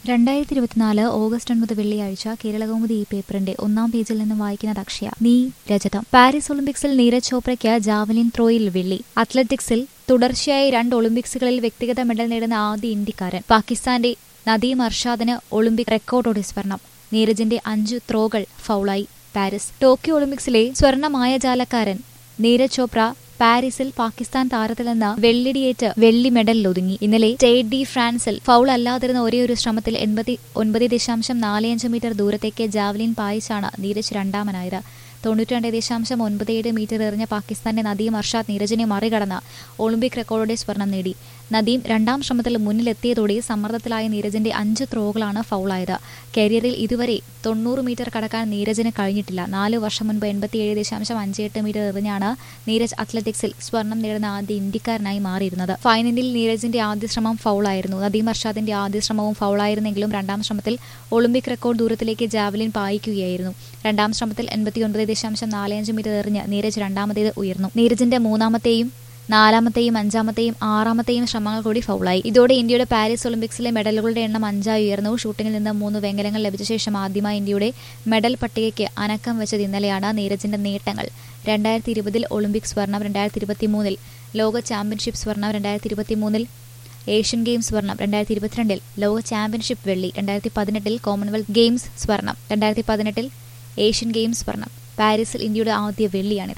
രണ്ടായിരത്തി ഇരുപത്തിനാല് ഓഗസ്റ്റ് ഒൻപത് വെള്ളിയാഴ്ച കേരളകൗമുദി ഈ പേപ്പറിന്റെ ഒന്നാം പേജിൽ നിന്ന് വായിക്കുന്നത് അക്ഷയ നീ രജതം പാരീസ് ഒളിമ്പിക്സിൽ നീരജ് ചോപ്രയ്ക്ക് ജാവലിൻ ത്രോയിൽ വെള്ളി അത്ലറ്റിക്സിൽ തുടർച്ചയായി രണ്ട് ഒളിമ്പിക്സുകളിൽ വ്യക്തിഗത മെഡൽ നേടുന്ന ആദ്യ ഇന്ത്യക്കാരൻ പാകിസ്ഥാന്റെ നദീം അർഷാദിന് ഒളിമ്പിക് റെക്കോർഡോടെ സ്വർണം നീരജിന്റെ അഞ്ച് ത്രോകൾ ഫൗളായി പാരീസ് ടോക്കിയോ ഒളിമ്പിക്സിലെ സ്വർണ്ണ മായജാലക്കാരൻ നീരജ് ചോപ്ര പാരീസിൽ പാകിസ്ഥാൻ താരത്തിൽ നിന്ന് വെള്ളിടിയേറ്റ് വെള്ളി മെഡലിൽ ഒതുങ്ങി ഇന്നലെ സ്റ്റേറ്റ് ഡി ഫ്രാൻസിൽ ഫൗൾ അല്ലാതിരുന്ന ഒരേയൊരു ശ്രമത്തിൽ എൺപത്തി ഒൻപത് ദശാംശം നാല് അഞ്ച് മീറ്റർ ദൂരത്തേക്ക് ജാവലിൻ പായിച്ചാണ് നീരജ് രണ്ടാമനായത് തൊണ്ണൂറ്റിരണ്ട് ദശാംശം ഒൻപത് ഏഴ് മീറ്റർ എറിഞ്ഞ പാകിസ്ഥാന്റെ നദീം അർഷാദ് നീരജിനെ മറികടന്ന് ഒളിമ്പിക് റെക്കോർഡോടെ സ്വർണം നേടി നദീം രണ്ടാം ശ്രമത്തിൽ മുന്നിലെത്തിയതോടെ സമ്മർദ്ദത്തിലായ നീരജിന്റെ അഞ്ച് ത്രോകളാണ് ഫൗളായത് കരിയറിൽ ഇതുവരെ തൊണ്ണൂറ് മീറ്റർ കടക്കാൻ നീരജിന് കഴിഞ്ഞിട്ടില്ല നാല് വർഷം മുൻപ് എൺപത്തിയേഴ് ദശാംശം അഞ്ച് എട്ട് മീറ്റർ എറിഞ്ഞാണ് നീരജ് അത്ലറ്റിക്സിൽ സ്വർണം നേടുന്ന ആദ്യ ഇന്ത്യക്കാരനായി മാറിയിരുന്നത് ഫൈനലിൽ നീരജിന്റെ ആദ്യ ശ്രമം ഫൗളായിരുന്നു നദീം അർഷാദിന്റെ ആദ്യ ശ്രമവും ഫൗളായിരുന്നെങ്കിലും രണ്ടാം ശ്രമത്തിൽ ഒളിമ്പിക് റെക്കോർഡ് ദൂരത്തിലേക്ക് ജാവലിൻ പായിക്കുകയായിരുന്നു രണ്ടാം ശ്രമത്തിൽ എൺപത്തിയൊൻപത് ദശാംശം നാല് അഞ്ച് മീറ്റർ എറിഞ്ഞ് നീരജ് രണ്ടാമത്തേത് ഉയർന്നു നീരജിന്റെ മൂന്നാമത്തെയും നാലാമത്തെയും അഞ്ചാമത്തെയും ആറാമത്തെയും ശ്രമങ്ങൾ കൂടി ഫൗളായി ഇതോടെ ഇന്ത്യയുടെ പാരീസ് ഒളിമ്പിക്സിലെ മെഡലുകളുടെ എണ്ണം അഞ്ചായി ഉയർന്നു ഷൂട്ടിംഗിൽ നിന്ന് മൂന്ന് വെങ്കലങ്ങൾ ലഭിച്ച ശേഷം ആദ്യമായി ഇന്ത്യയുടെ മെഡൽ പട്ടികയ്ക്ക് അനക്കം വെച്ചത് ഇന്നലെയാണ് നീരജിന്റെ നേട്ടങ്ങൾ രണ്ടായിരത്തി ഇരുപതിൽ ഒളിമ്പിക് സ്വർണം രണ്ടായിരത്തി ഇരുപത്തിമൂന്നിൽ ലോക ചാമ്പ്യൻഷിപ്പ് സ്വർണം രണ്ടായിരത്തി ഇരുപത്തിമൂന്നിൽ ഏഷ്യൻ ഗെയിംസ് സ്വർണം രണ്ടായിരത്തി ഇരുപത്തിരണ്ടിൽ ലോക ചാമ്പ്യൻഷിപ്പ് വെള്ളി രണ്ടായിരത്തി പതിനെട്ടിൽ കോമൺവെൽത്ത് ഗെയിംസ് സ്വർണം രണ്ടായിരത്തി പതിനെട്ടിൽ ഏഷ്യൻ ഗെയിംസ് സ്വർണം പാരീസിൽ ഇന്ത്യയുടെ ആദ്യ വെള്ളിയാണിത്